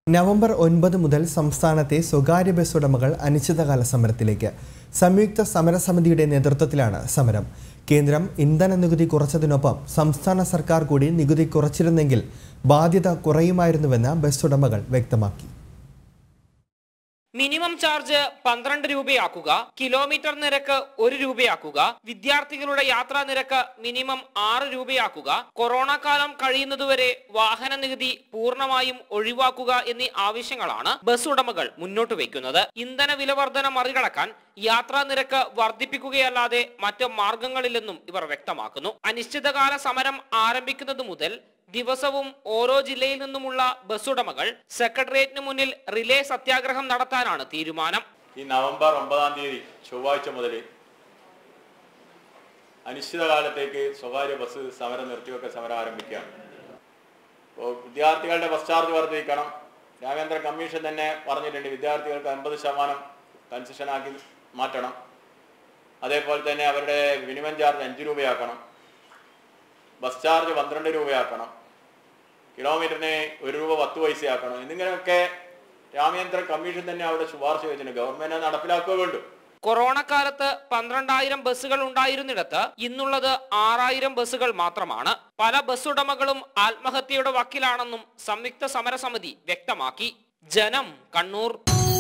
November ഒൻപത് മുതൽ സംസ്ഥാനത്തെ സ്വകാര്യ ബസ് ഉടമകൾ അനിശ്ചിതകാല സമരത്തിലേക്ക് സംയുക്ത സമരസമിതിയുടെ നേതൃത്വത്തിലാണ് സമരം കേന്ദ്രം ഇന്ധന നികുതി കുറച്ചതിനൊപ്പം സംസ്ഥാന സർക്കാർ കൂടി നികുതി കുറച്ചിരുന്നെങ്കിൽ ബാധ്യത കുറയുമായിരുന്നുവെന്ന് ബസ് ഉടമകൾ വ്യക്തമാക്കി മിനിമം ചാർജ് പന്ത്രണ്ട് രൂപയാക്കുക കിലോമീറ്റർ നിരക്ക് ഒരു രൂപയാക്കുക വിദ്യാർത്ഥികളുടെ യാത്രാ നിരക്ക് മിനിമം ആറ് രൂപയാക്കുക കൊറോണ കാലം കഴിയുന്നതുവരെ വാഹന നികുതി പൂർണ്ണമായും ഒഴിവാക്കുക എന്നീ ആവശ്യങ്ങളാണ് ബസ് ഉടമകൾ മുന്നോട്ട് വയ്ക്കുന്നത് ഇന്ധന വിലവർധന മറികടക്കാൻ യാത്രാ നിരക്ക് വർദ്ധിപ്പിക്കുകയല്ലാതെ മറ്റ് മാർഗങ്ങളില്ലെന്നും ഇവർ വ്യക്തമാക്കുന്നു അനിശ്ചിതകാല സമരം ആരംഭിക്കുന്നത് മുതൽ ദിവസവും ഓരോ ജില്ലയിൽ നിന്നുമുള്ള ബസ് ഉടമകൾ സെക്രട്ടേറിയറ്റിന് മുന്നിൽ റിലേ സത്യാഗ്രഹം നടത്താനാണ് തീരുമാനം ഈ നവംബർ ഒമ്പതാം തീയതി ചൊവ്വാഴ്ച മുതൽ അനിശ്ചിതകാലത്തേക്ക് സ്വകാര്യ ബസ് സമരം നിർത്തിവെക്കൽ സമരം ആരംഭിക്കുകയാണ് അപ്പോൾ വിദ്യാർത്ഥികളുടെ ബസ് ചാർജ് വർദ്ധിപ്പിക്കണം രാമേന്ദ്ര കമ്മീഷൻ തന്നെ പറഞ്ഞിട്ടുണ്ട് വിദ്യാർത്ഥികൾക്ക് അൻപത് ശതമാനം കൺസെഷനാക്കി മാറ്റണം അതേപോലെ തന്നെ അവരുടെ മിനിമം ചാർജ് അഞ്ച് രൂപയാക്കണം ബസ് ചാർജ് പന്ത്രണ്ട് രൂപയാക്കണം കിലോമീറ്ററിന് ഒരു രൂപ പത്ത് പൈസയാക്കണം എന്നിങ്ങനെയൊക്കെ രാമേന്ദ്ര കമ്മീഷൻ തന്നെ അവിടെ ശുപാർശ ചെയ്തിട്ടുണ്ട് ഗവൺമെന്റ് അത് നടപ്പിലാക്കുക വേണ്ടു കൊറോണ കാലത്ത് പന്ത്രണ്ടായിരം ബസ്സുകൾ ഉണ്ടായിരുന്നിടത്ത് ഇന്നുള്ളത് ആറായിരം ബസ്സുകൾ മാത്രമാണ് പല ബസ് ഉടമകളും ആത്മഹത്യയുടെ വക്കിലാണെന്നും സംയുക്ത സമരസമിതി വ്യക്തമാക്കി ജനം കണ്ണൂർ